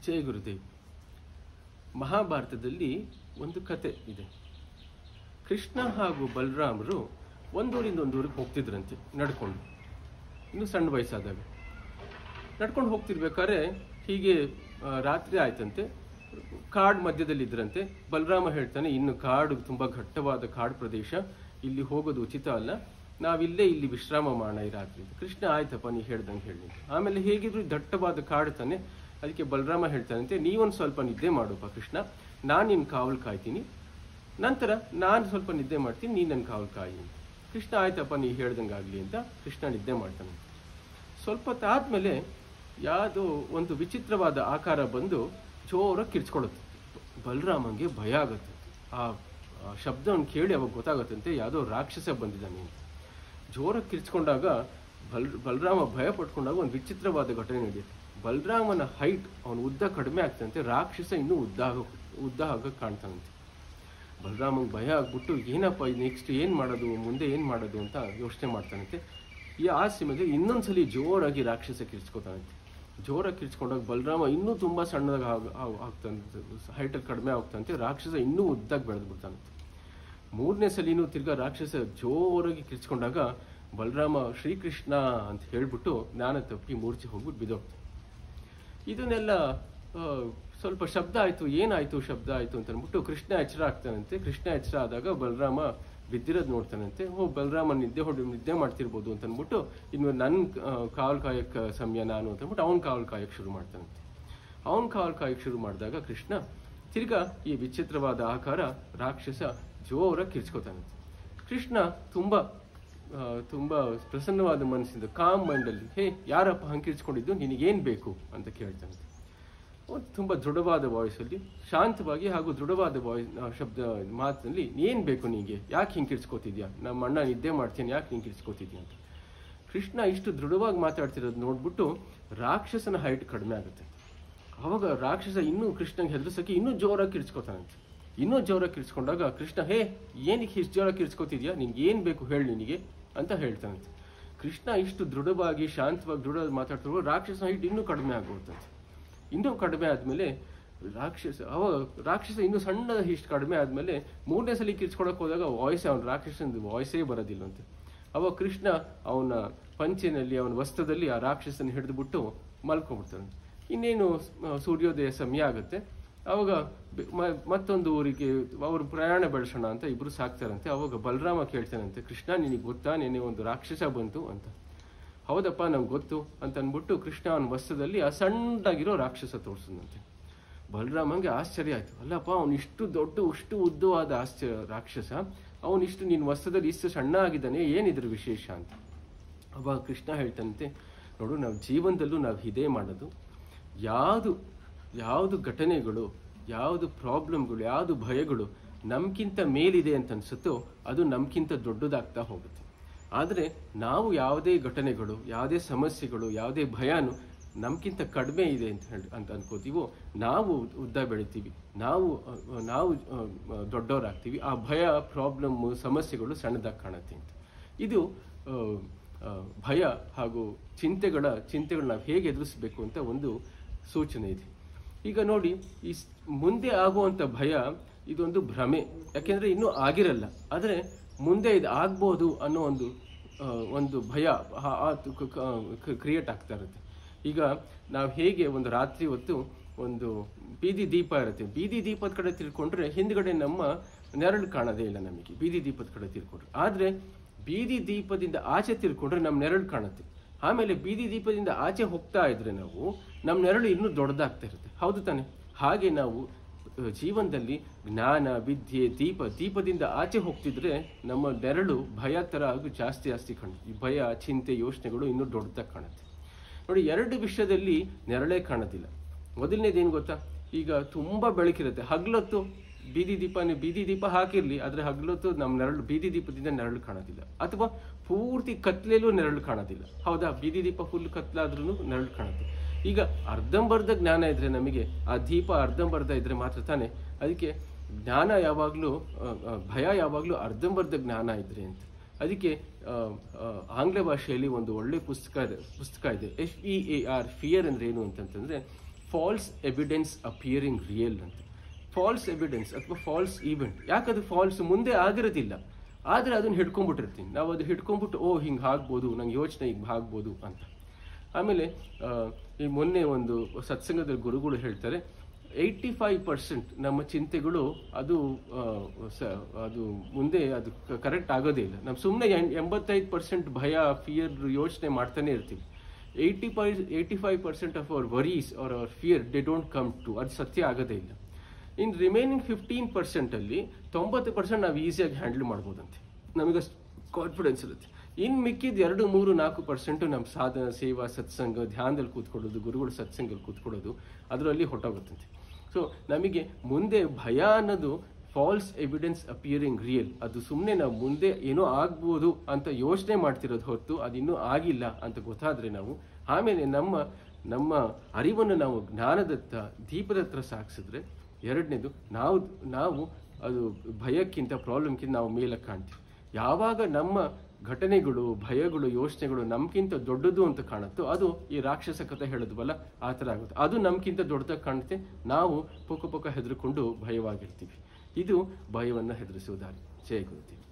ಜಯ ಗುರುದೇವ್ ಮಹಾಭಾರತದಲ್ಲಿ ಒಂದು ಕತೆ ಇದೆ ಕೃಷ್ಣ ಹಾಗೂ ಬಲರಾಮರು ಒಂದೂರಿಂದ ಒಂದೂರಿಗೆ ಹೋಗ್ತಿದ್ರಂತೆ ನಡ್ಕೊಂಡು ಇನ್ನು ಸಣ್ಣ ವಯಸ್ಸಾದಾಗ ನಡ್ಕೊಂಡು ಹೋಗ್ತಿರ್ಬೇಕಾದ್ರೆ ಹೀಗೆ ಆ, ರಾತ್ರಿ ಆಯ್ತಂತೆ ಕಾಡ್ ಮಧ್ಯದಲ್ಲಿ ಇದ್ರಂತೆ ಬಲರಾಮ ಹೇಳ್ತಾನೆ ಇನ್ನು ಕಾಡು ತುಂಬಾ ಘಟ್ಟವಾದ ಕಾಡು ಪ್ರದೇಶ ಇಲ್ಲಿ ಹೋಗೋದು ಉಚಿತ ಅಲ್ಲ ನಾವಿಲ್ಲೇ ಇಲ್ಲಿ ವಿಶ್ರಾಮ ಮಾಡೋಣ ಈ ರಾತ್ರಿ ಕೃಷ್ಣ ಆಯ್ತಪ್ಪ ನೀ ಹೇಳ್ದಂಗೆ ಹೇಳಿ ಆಮೇಲೆ ಹೇಗಿದ್ರು ದಟ್ಟವಾದ ಕಾಡು ತಾನೆ ಅದಕ್ಕೆ ಬಲರಾಮ ಹೇಳ್ತಾನಂತೆ ನೀವೊಂದು ಸ್ವಲ್ಪ ನಿದ್ದೆ ಮಾಡಪ್ಪ ಕೃಷ್ಣ ನಾನು ನಿನ್ನ ಕಾವಲು ಕಾಯ್ತೀನಿ ನಂತರ ನಾನು ಸ್ವಲ್ಪ ನಿದ್ದೆ ಮಾಡ್ತೀನಿ ನೀನು ನನ್ನ ಕಾವಲು ಕಾಯಿ ಅಂತ ಕೃಷ್ಣ ಆಯ್ತಪ್ಪ ನೀ ಹೇಳ್ದಂಗೆ ಆಗಲಿ ಅಂತ ಕೃಷ್ಣ ನಿದ್ದೆ ಮಾಡ್ತಾನೆ ಸ್ವಲ್ಪ ಹೊತ್ತಾದ್ಮೇಲೆ ಯಾವುದೋ ಒಂದು ವಿಚಿತ್ರವಾದ ಆಕಾರ ಬಂದು ಜೋರಾಗಿ ಕಿರ್ಚ್ಕೊಳ್ಳುತ್ತೆ ಬಲರಾಮಂಗೆ ಭಯ ಆಗುತ್ತೆ ಆ ಆ ಶಬ್ದವನ್ನು ಕೇಳಿ ಅವಾಗ ಗೊತ್ತಾಗತ್ತಂತೆ ಯಾವುದೋ ರಾಕ್ಷಸ ಬಂದಿದ್ದಾನೆ ಅಂತ ಜೋರಾಗಿ ಕಿರ್ಚ್ಕೊಂಡಾಗ ಬಲ್ ಬಲರಾಮ ಭಯ ಪಟ್ಕೊಂಡಾಗ ಒಂದು ವಿಚಿತ್ರವಾದ ಘಟನೆ ನಡೆಯುತ್ತೆ ಬಲರಾಮನ ಹೈಟ್ ಅವನ ಉದ್ದ ಕಡಿಮೆ ಆಗ್ತಂತೆ ರಾಕ್ಷಸ ಇನ್ನೂ ಉದ್ದ ಆಗ ಉದ್ದ ಆಗ ಕಾಣ್ತಾನಂತೆ ಬಲರಾಮಂಗೆ ಭಯ ಆಗ್ಬಿಟ್ಟು ಏನಪ್ಪ ನೆಕ್ಸ್ಟ್ ಏನು ಮಾಡೋದು ಮುಂದೆ ಏನು ಮಾಡೋದು ಅಂತ ಯೋಚನೆ ಮಾಡ್ತಾನಂತೆ ಈ ಆ ಸಮಯದಲ್ಲಿ ಇನ್ನೊಂದ್ಸಲಿ ಜೋರಾಗಿ ರಾಕ್ಷಸ ಕಿರ್ಚ್ಕೊತಾನಂತೆ ಜೋರಾಗಿ ಕಿರ್ಚ್ಕೊಂಡಾಗ ಬಲರಾಮ ಇನ್ನೂ ತುಂಬ ಸಣ್ಣದಾಗ ಆಗ್ತಾನಂತೆ ಹೈಟಲ್ಲಿ ಕಡಿಮೆ ಆಗ್ತಾನಂತೆ ರಾಕ್ಷಸ ಇನ್ನೂ ಉದ್ದಾಗಿ ಬೆಳೆದು ಬಿಡ್ತಾನಂತೆ ಮೂರನೇ ಸಲಿನೂ ತಿರ್ಗಾ ರಾಕ್ಷಸ ಜೋರಾಗಿ ಕಿರ್ಚ್ಕೊಂಡಾಗ ಬಲರಾಮ ಶ್ರೀಕೃಷ್ಣ ಅಂತ ಹೇಳ್ಬಿಟ್ಟು ಜ್ಞಾನ ತಪ್ಪಿ ಮೂರ್ಛೆ ಹೋಗ್ಬಿಟ್ಟು ಬಿದ್ದೋಗ್ತಾನೆ ಇದನ್ನೆಲ್ಲ ಆ, ಸ್ವಲ್ಪ ಶಬ್ದ ಆಯ್ತು ಏನಾಯ್ತು ಶಬ್ದ ಆಯ್ತು ಅಂತ ಅಂದ್ಬಿಟ್ಟು ಕೃಷ್ಣ ಎಚ್ಚರ ಆಗ್ತಾನಂತೆ ಕೃಷ್ಣ ಎಚ್ಚರ ಆದಾಗ ಬಲರಾಮ ಬಿದ್ದಿರೋದು ನೋಡ್ತಾನಂತೆ ಓ ಬಲರಾಮ ನಿದ್ದೆ ಹೊಡಿ ನಿದ್ದೆ ಮಾಡ್ತಿರ್ಬೋದು ಅಂತ ಅಂದ್ಬಿಟ್ಟು ಇನ್ನು ನನ್ನ ಕಾವಲ್ ಕಾಯಕ್ ಸಮಯ ನಾನು ಅಂತ ಅಂದ್ಬಿಟ್ಟು ಅವ್ನ ಕಾವಲ್ ಕಾಯಕ್ ಶುರು ಮಾಡ್ತಾನಂತೆ ಅವನ್ ಕಾವಲ್ ಕಾಯಕ್ ಶುರು ಮಾಡಿದಾಗ ಕೃಷ್ಣ ತಿರ್ಗಾ ಈ ವಿಚಿತ್ರವಾದ ಆಕಾರ ರಾಕ್ಷಸ ಜೋರಾಗಿ ಕಿರ್ಚ್ಕೋತಾನಂತೆ ಕೃಷ್ಣ ತುಂಬಾ ಆ, ತುಂಬಾ ಪ್ರಸನ್ನವಾದ ಮನಸ್ಸಿಂದ ಕಾಮ್ ಮೈಂಡಲ್ಲಿ ಹೇ ಯಾರಪ್ಪ ಹಂಗೆ ಕಿರ್ಚ್ಕೊಂಡಿದ್ದು ನಿನಗೇನು ಬೇಕು ಅಂತ ಕೇಳ್ತಾನಂತೆ ಅವ್ನು ತುಂಬಾ ದೃಢವಾದ ವಾಯ್ಸಲ್ಲಿ ಶಾಂತವಾಗಿ ಹಾಗೂ ದೃಢವಾದ ವಾಯ್ಸ್ ಶಬ್ದ ಮಾತಿನಲ್ಲಿ ಏನ್ ಬೇಕು ನಿನಗೆ ಯಾಕೆ ಹಿಂಗೆ ಕಿರ್ಚ್ಕೋತಿದ್ಯಾ ನಮ್ಮ ಅಣ್ಣ ನಿದ್ದೆ ಮಾಡ್ತೀನಿ ಯಾಕೆ ಹಿಂಗೆ ಕಿರ್ಚ್ಕೋತಿದ್ಯಾ ಅಂತ ಕೃಷ್ಣ ಇಷ್ಟು ದೃಢವಾಗಿ ಮಾತಾಡ್ತಿರೋದು ನೋಡ್ಬಿಟ್ಟು ರಾಕ್ಷಸನ ಹೈಟ್ ಕಡಿಮೆ ಆಗುತ್ತೆ ಅವಾಗ ರಾಕ್ಷಸ ಇನ್ನೂ ಕೃಷ್ಣಂಗೆ ಹೆದರ್ಸಕ್ಕೆ ಇನ್ನೂ ಜೋರಾಗಿ ಕಿರ್ಚ್ಕೋತಾನಂತೆ ಇನ್ನೂ ಜೋರಾಗಿ ಕಿರ್ಚ್ಕೊಂಡಾಗ ಕೃಷ್ಣ ಹೇ ಏನಕ್ಕೆ ಇಷ್ಟು ಜೋರಾಗಿ ಕಿರ್ಚ್ಕೋತಿದ್ಯಾ ನಿನ್ಗೆ ಏನ್ ಬೇಕು ಹೇಳಿ ನಿನಗೆ ಅಂತ ಹೇಳ್ತಾನಂತೆ ಕೃಷ್ಣ ಇಷ್ಟು ದೃಢವಾಗಿ ಶಾಂತವಾಗಿ ದೃಢವಾಗಿ ಮಾತಾಡ್ತಿರುವ ರಾಕ್ಷಸ ಹೈಟ್ ಇನ್ನೂ ಕಡಿಮೆ ಆಗೋಗ್ತಂತೆ ಇನ್ನೂ ಕಡಿಮೆ ಆದ್ಮೇಲೆ ರಾಕ್ಷಸ ಅವ ರಾಕ್ಷಸ ಇನ್ನೂ ಸಣ್ಣ ಇಷ್ಟು ಕಡಿಮೆ ಆದ್ಮೇಲೆ ಮೂರನೇ ಸಲ ಕಿರ್ಚ್ಕೊಳಕ್ ಹೋದಾಗ ವಾಯ್ಸ್ ಅವನ ರಾಕ್ಷಸನ ವಾಯ್ಸೇ ಬರೋದಿಲ್ಲಂತೆ ಅವಾಗ ಕೃಷ್ಣ ಅವನ ಪಂಚೆನಲ್ಲಿ ಅವನ ವಸ್ತ್ರದಲ್ಲಿ ಆ ರಾಕ್ಷಸನ ಹಿಡಿದುಬಿಟ್ಟು ಮಲ್ಕೊಂಡ್ಬಿಡ್ತಾನೆ ಇನ್ನೇನು ಆ, ಸೂರ್ಯೋದಯ ಸಮಯ ಆಗುತ್ತೆ ಅವಾಗ ಬೆ- ಮ- ಮತ್ತೊಂದು ಊರಿಗೆ ಅವರು ಪ್ರಯಾಣ ಬೆಳೆಸೋಣ ಅಂತ ಇಬ್ರು ಸಾಕ್ತಾರಂತೆ ಅವಾಗ ಬಲರಾಮ ಕೇಳ್ತಾನಂತೆ ಕೃಷ್ಣ ನಿನಗೆ ಗೊತ್ತಾ ನೆನೆ ಒಂದು ರಾಕ್ಷಸ ಬಂತು ಅಂತ ಹೌದಪ್ಪ ನಂಗೆ ಗೊತ್ತು ಅಂತ ಅಂದ್ಬಿಟ್ಟು ಕೃಷ್ಣ ಅವನ ವಸ್ತ್ರದಲ್ಲಿ ಆ ಸಣ್ಣದಾಗಿರೋ ರಾಕ್ಷಸ ತೋರಿಸಿದಂತೆ ಬಲರಾಮಂಗೆ ಆಶ್ಚರ್ಯ ಆಯ್ತು ಅಲ್ಲಪ್ಪ ಅವನು ಇಷ್ಟು ದೊಡ್ಡ ಇಷ್ಟು ಉದ್ದವಾದ ಆಶ್ಚರ್ಯ ರಾಕ್ಷಸ ಅವನಿಷ್ಟು ನಿನ್ನ ವಸ್ತ್ರದಲ್ಲಿ ಇಷ್ಟು ಸಣ್ಣ ಆಗಿದ್ದಾನೆ ಏನಿದ್ರ ವಿಶೇಷ ಅಂತ ಅವಾಗ ಕೃಷ್ಣ ಹೇಳ್ತಂತೆ ನೋಡು ನಾವು ಜೀವನದಲ್ಲೂ ನಾವು ಇದೇ ಮಾಡೋದು ಯಾವುದು ಯಾವುದು ಘಟನೆಗಳು ಯಾವುದು ಪ್ರಾಬ್ಲಮ್ಗಳು ಯಾವುದು ಭಯಗಳು ನಮ್ಗಿಂತ ಮೇಲಿದೆ ಅಂತ ಅನ್ಸುತ್ತೋ ಅದು ನಮ್ಗಿಂತ ದೊಡ್ಡದಾಗ್ತಾ ಹೋಗುತ್ತೆ ಆದರೆ ನಾವು ಯಾವುದೇ ಘಟನೆಗಳು ಯಾವುದೇ ಸಮಸ್ಯೆಗಳು ಯಾವುದೇ ಭಯನು ನಮ್ಗಿಂತ ಕಡಿಮೆ ಇದೆ ಅಂತ ಹೇಳಿ ಅಂತ ಅನ್ಕೋತೀವೋ ನಾವು ಉದ್ದ ಬೆಳಿತೀವಿ ನಾವು ಅಹ್, ನಾವು ಅಹ್, ದೊಡ್ಡವರಾಗ್ತೀವಿ ಆ ಭಯ ಪ್ರಾಬ್ಲಮ್ ಸಮಸ್ಯೆಗಳು ಸಣ್ಣದಾಗಿ ಕಾಣುತ್ತೆ ಅಂತ ಇದು ಅಹ್, ಅಹ್, ಭಯ ಹಾಗೂ ಚಿಂತೆಗಳ ಚಿಂತೆಗಳು ನಾವು ಹೇಗೆ ಎದುರಿಸಬೇಕು ಅಂತ ಒಂದು ಸೂಚನೆ ಇದೆ ಈಗ ನೋಡಿ ಈ ಸ್- ಮುಂದೆ ಆಗುವಂತ ಭಯ ಇದೊಂದು ಭ್ರಮೆ ಯಾಕೆಂದ್ರೆ ಇನ್ನೂ ಆಗಿರಲ್ಲ ಆದರೆ ಮುಂದೆ ಇದು ಆಗ್ಬೋದು ಅನ್ನೋ ಒಂದು ಆ, ಒಂದು ಭಯ ಕ್ರಿಯೇಟ್ ಆಗ್ತಾ ಇರುತ್ತೆ ಈಗ ನಾವು ಹೇಗೆ ಒಂದು ರಾತ್ರಿ ಹೊತ್ತು ಒಂದು ಬೀದಿ ದೀಪ ಇರುತ್ತೆ ಬೀದಿ ದೀಪದ ಕಡೆ ತಿಳ್ಕೊಂಡ್ರೆ ಹಿಂದ್ಗಡೆ ನಮ್ಮ ನೆರಳು ಕಾಣೋದೇ ಇಲ್ಲ ನಮಗೆ ಬೀದಿ ದೀಪದ ಕಡೆ ತಿಳ್ಕೊಂಡ್ರೆ ಆದ್ರೆ ಬೀದಿ ದೀಪದಿಂದ ಆಚೆ ತಿಳ್ಕೊಂಡ್ರೆ ನಮ್ಮ ನೆರಳು ಕಾಣುತ್ತೆ ಆಮೇಲೆ ಬೀದಿ ದೀಪದಿಂದ ಆಚೆ ಹೋಗ್ತಾ ಇದ್ರೆ ನಾವು ನಮ್ಮ ನೆರಳು ಇನ್ನೂ ದೊಡ್ಡದಾಗ್ತಾ ಇರುತ್ತೆ ಹೌದು ತಾನೆ ಹಾಗೆ ನಾವು ಅಹ್, ಜೀವನದಲ್ಲಿ ಜ್ಞಾನ ವಿದ್ಯೆ ದೀಪ ದೀಪದಿಂದ ಆಚೆ ಹೋಗ್ತಿದ್ರೆ ನಮ್ಮ ನೆರಳು ಭಯ ತರ ಹಾಗೂ ಜಾಸ್ತಿ ಜಾಸ್ತಿ ಕಾಣುತ್ತೆ ಈ ಭಯ ಚಿಂತೆ ಯೋಚನೆಗಳು ಇನ್ನೂ ದೊಡ್ಡದಾಗಿ ಕಾಣುತ್ತೆ ನೋಡಿ ಎರಡು ವಿಷಯದಲ್ಲಿ ನೆರಳೇ ಕಾಣೋದಿಲ್ಲ ಮೊದಲನೇದೇನು ಗೊತ್ತಾ ಈಗ ತುಂಬಾ ಬೆಳಕಿರುತ್ತೆ ಹಗ್ಲೊತ್ತು ಬೀದಿ ದೀಪ ನೀವು ಬೀದಿ ದೀಪ ಹಾಕಿರ್ಲಿ ಆದ್ರೆ ಹಗ್ಲೊತ್ತು ನಮ್ಮ ನೆರಳು ಬೀದಿ ದೀಪದಿಂದ ನೆರಳು ಕಾಣೋದಿಲ್ಲ ಅಥವಾ ಪೂರ್ತಿ ಕತ್ಲೆಲೂ ನೆರಳು ಕಾಣೋದಿಲ್ಲ ಹೌದಾ ಬೀದಿ ದೀಪ ಫುಲ್ ಕತ್ಲಾದ್ರೂ ನೆರಳು ಕಾಣುತ್ತೆ ಈಗ ಅರ್ಧಂಬರ್ಧ ಜ್ಞಾನ ಇದ್ರೆ ನಮಗೆ ಆ ದೀಪ ಅರ್ಧಂಬರ್ಧ ಇದ್ರೆ ಮಾತ್ರ ತಾನೆ ಅದಕ್ಕೆ ಜ್ಞಾನ ಯಾವಾಗಲೂ ಭಯ ಯಾವಾಗಲೂ ಅರ್ಧಂಬರ್ಧ ಜ್ಞಾನ ಇದ್ರೆ ಅಂತ ಅದಕ್ಕೆ ಆ, ಆ, ಆಂಗ್ಲ ಭಾಷೆಯಲ್ಲಿ ಒಂದು ಒಳ್ಳೆ ಪುಸ್ತಕ ಇದೆ ಪುಸ್ತಕ ಇದೆ F E A R fear ಅಂದ್ರೆ ಏನು ಅಂತಂತಂದ್ರೆ ಫಾಲ್ಸ್ ಎವಿಡೆನ್ಸ್ ಅಪಿಯರಿಂಗ್ ರಿಯಲ್ ಅಂತ ಫಾಲ್ಸ್ ಎವಿಡೆನ್ಸ್ ಅಥವಾ ಫಾಲ್ಸ್ ಈವೆಂಟ್ ಯಾಕದು ಫಾಲ್ಸ್ ಮುಂದೆ ಆಗಿರೋದಿಲ್ಲ ಆದರೆ ಅದನ್ನ ಹಿಡ್ಕೊಂಡ್ಬಿಟ್ಟಿರ್ತೀನಿ ನಾವು ಅದು ಹಿಡ್ಕೊಂಡ್ಬಿಟ್ಟು ಓ ಹಿಂಗೆ ಆಗ್ಬೋದು ನಂಗೆ ಯೋಚನೆ ಹಿಂಗೆ ಆಗ್ಬೋದು ಅಂತ ಆಮೇಲೆ ಆ, ಈ ಮೊನ್ನೆ ಒಂದು ಸತ್ಸಂಗದಲ್ಲಿ ಗುರುಗಳು ಹೇಳ್ತಾರೆ ಏಯ್ಟಿ ಫೈವ್ ಪರ್ಸೆಂಟ್ ನಮ್ಮ ಚಿಂತೆಗಳು ಅದು ಆ, ಸ- ಅದು ಮುಂದೆ ಅದು ಕರೆಕ್ಟ್ ಆಗೋದೇ ಇಲ್ಲ ನಾವು ಸುಮ್ಮನೆ ಎಂಬತ್ತೈದು ಪರ್ಸೆಂಟ್ ಭಯ ಫಿಯರ್ ಯೋಚನೆ ಮಾಡ್ತಾನೆ ಇರ್ತೀವಿ eighty five eighty five percent of our worries are our fear they don't come to ಅದು ಸತ್ಯ ಆಗೋದೇ ಇಲ್ಲ ಇನ್ ರಿಮೈನಿಂಗ್ ಫಿಫ್ಟೀನ್ ಪರ್ಸೆಂಟಲ್ಲಿ ತೊಂಬತ್ತು ಪರ್ಸೆಂಟ್ ನಾವು ಈಸಿಯಾಗಿ ಹ್ಯಾಂಡಲ್ ಮಾಡ್ಬೋದಂತೆ ನಮಗಷ್ಟು ಕಾನ್ಫಿಡೆನ್ಸ್ ಇರುತ್ತೆ ಇನ್ನು ಮಿಕ್ಕಿದ ಎರಡು ಮೂರು ನಾಲ್ಕು ಪರ್ಸೆಂಟು ನಮ್ಮ ಸಾಧನ ಸೇವಾ ಸತ್ಸಂಗ ಧ್ಯಾನದಲ್ಲಿ ಕೂತ್ಕೊಳ್ಳೋದು ಗುರುಗಳು ಸತ್ಸಂಗದಲ್ಲಿ ಕೂತ್ಕೊಳ್ಳೋದು ಅದರಲ್ಲಿ ಹೊಟ್ಟೋಗುತ್ತಂತೆ ಸೊ ನಮಗೆ ಮುಂದೆ ಭಯ ಅನ್ನೋದು ಫಾಲ್ಸ್ ಎವಿಡೆನ್ಸ್ ಅಪಿಯರಿಂಗ್ ರಿಯಲ್ ಅದು ಸುಮ್ಮನೆ ನಾವು ಮುಂದೆ ಏನೋ ಆಗ್ಬೋದು ಅಂತ ಯೋಚನೆ ಮಾಡ್ತಿರೋದು ಹೊತ್ತು ಅದು ಇನ್ನೂ ಆಗಿಲ್ಲ ಅಂತ ಗೊತ್ತಾದ್ರೆ ನಾವು ಆಮೇಲೆ ನಮ್ಮ ನಮ್ಮ ಅರಿವನ್ನು ನಾವು ಜ್ಞಾನದತ್ತ ದೀಪದ ಹತ್ರ ಸಾಗಿಸಿದ್ರೆ ಎರಡನೇದು ನಾವು ನಾವು ಅದು ಭಯಕ್ಕಿಂತ ಪ್ರಾಬ್ಲಮ್ಗಿಂತ ನಾವು ಮೇಲಕ್ಕೆ ಕಾಣ್ತೀವಿ ಯಾವಾಗ ನಮ್ಮ ಘಟನೆಗಳು ಭಯಗಳು ಯೋಚನೆಗಳು ನಮ್ಗಿಂತ ದೊಡ್ಡದು ಅಂತ ಕಾಣುತ್ತೋ ಅದು ಈ ರಾಕ್ಷಸ ಕಥೆ ಹೇಳಿದ್ವಲ್ಲ ಆ ಥರ ಆಗುತ್ತೆ ಅದು ನಮ್ಗಿಂತ ದೊಡ್ಡದಾಗಿ ಕಾಣುತ್ತೆ ನಾವು ಪುಕ್ಕ ಪುಕ್ಕ ಹೆದರ್ಕೊಂಡು ಭಯವಾಗಿರ್ತೀವಿ ಇದು ಭಯವನ್ನು ಹೆದರಿಸುವುದಾರಿ ಜಯ ಗುರುದೇವ್